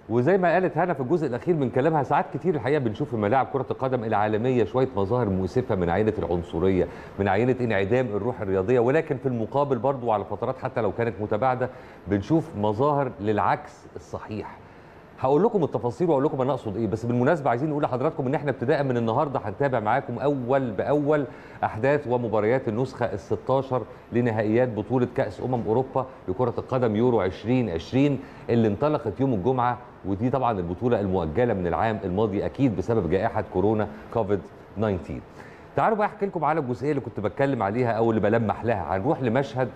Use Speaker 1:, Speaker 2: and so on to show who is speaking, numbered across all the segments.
Speaker 1: وزي ما قالت هنا في الجزء الاخير من كلامها ساعات كتير الحقيقه بنشوف في ملاعب كره القدم العالميه شويه مظاهر مؤسفه من عينه العنصريه من عينه انعدام الروح الرياضيه ولكن في المقابل برضو على فترات حتى لو كانت متباعده بنشوف مظاهر للعكس الصحيح هقول لكم التفاصيل واقول لكم انا اقصد ايه بس بالمناسبه عايزين نقول لحضراتكم ان احنا ابتداء من النهارده هنتابع معاكم اول باول احداث ومباريات النسخه ال 16 لنهائيات بطوله كاس امم اوروبا لكره القدم يورو 2020 اللي انطلقت يوم الجمعه ودي طبعا البطوله المؤجله من العام الماضي اكيد بسبب جائحه كورونا كوفيد 19 تعالوا بقى احكي لكم على الجزئيه اللي كنت بتكلم عليها او اللي بلمح لها هنروح لمشهد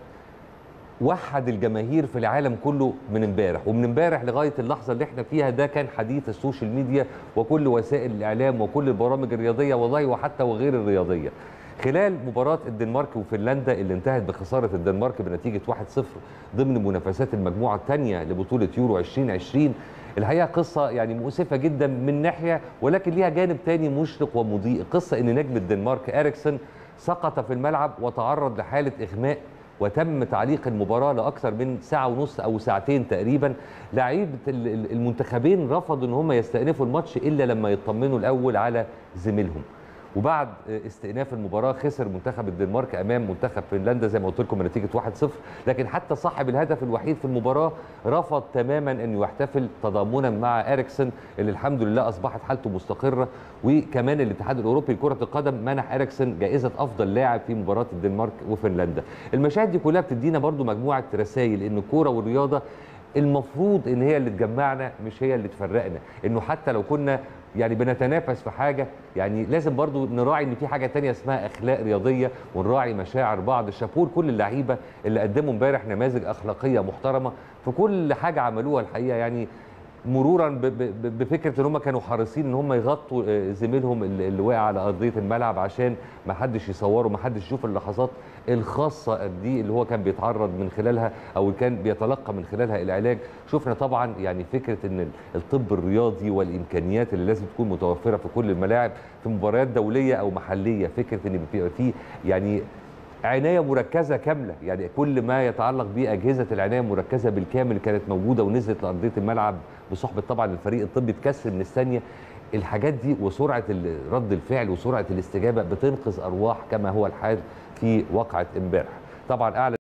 Speaker 1: وحد الجماهير في العالم كله من امبارح ومن امبارح لغايه اللحظه اللي احنا فيها ده كان حديث السوشيال ميديا وكل وسائل الاعلام وكل البرامج الرياضيه والله وحتى وغير الرياضيه خلال مباراة الدنمارك وفنلندا اللي انتهت بخسارة الدنمارك بنتيجة 1-0 ضمن منافسات المجموعة الثانية لبطولة يورو 2020 الحقيقة قصة يعني مؤسفة جدا من ناحية ولكن ليها جانب تاني مشرق ومضيء قصة ان نجم الدنمارك اريكسن سقط في الملعب وتعرض لحالة اغماء وتم تعليق المباراة لأكثر من ساعة ونص أو ساعتين تقريبا لعيبة المنتخبين رفضوا أن هم يستأنفوا الماتش إلا لما يطمنوا الأول على زميلهم وبعد استئناف المباراه خسر منتخب الدنمارك امام منتخب فنلندا زي ما قلت لكم بنتيجه 1-0 لكن حتى صاحب الهدف الوحيد في المباراه رفض تماما انه يحتفل تضامنا مع اريكسن اللي الحمد لله اصبحت حالته مستقره وكمان الاتحاد الاوروبي لكره القدم منح اريكسن جائزه افضل لاعب في مباراه الدنمارك وفنلندا المشاهد دي كلها بتدينا برضو مجموعه رسائل ان الكوره والرياضه المفروض ان هي اللي تجمعنا مش هي اللي تفرقنا انه حتى لو كنا يعني بنتنافس في حاجه يعني لازم برضو نراعي ان في حاجه تانية اسمها اخلاق رياضيه ونراعي مشاعر بعض شابور كل اللعيبه اللي قدموا امبارح نماذج اخلاقيه محترمه في كل حاجه عملوها الحقيقه يعني مرورا بفكره ان هم كانوا حريصين ان هم يغطوا زميلهم اللي وقع على ارضيه الملعب عشان ما حدش يصوره ما حدش يشوف اللحظات الخاصه دي اللي هو كان بيتعرض من خلالها او كان بيتلقى من خلالها العلاج شفنا طبعا يعني فكره ان الطب الرياضي والامكانيات اللي لازم تكون متوفره في كل الملاعب في مباريات دوليه او محليه فكره ان بيبقى في يعني عنايه مركزه كامله يعني كل ما يتعلق باجهزه العنايه المركزه بالكامل كانت موجوده ونزلت لارضيه الملعب بصحبه طبعا الفريق الطبي تكسر من الثانيه الحاجات دي وسرعه رد الفعل وسرعه الاستجابه بتنقذ ارواح كما هو الحال في وقعه امبارح طبعا اعلن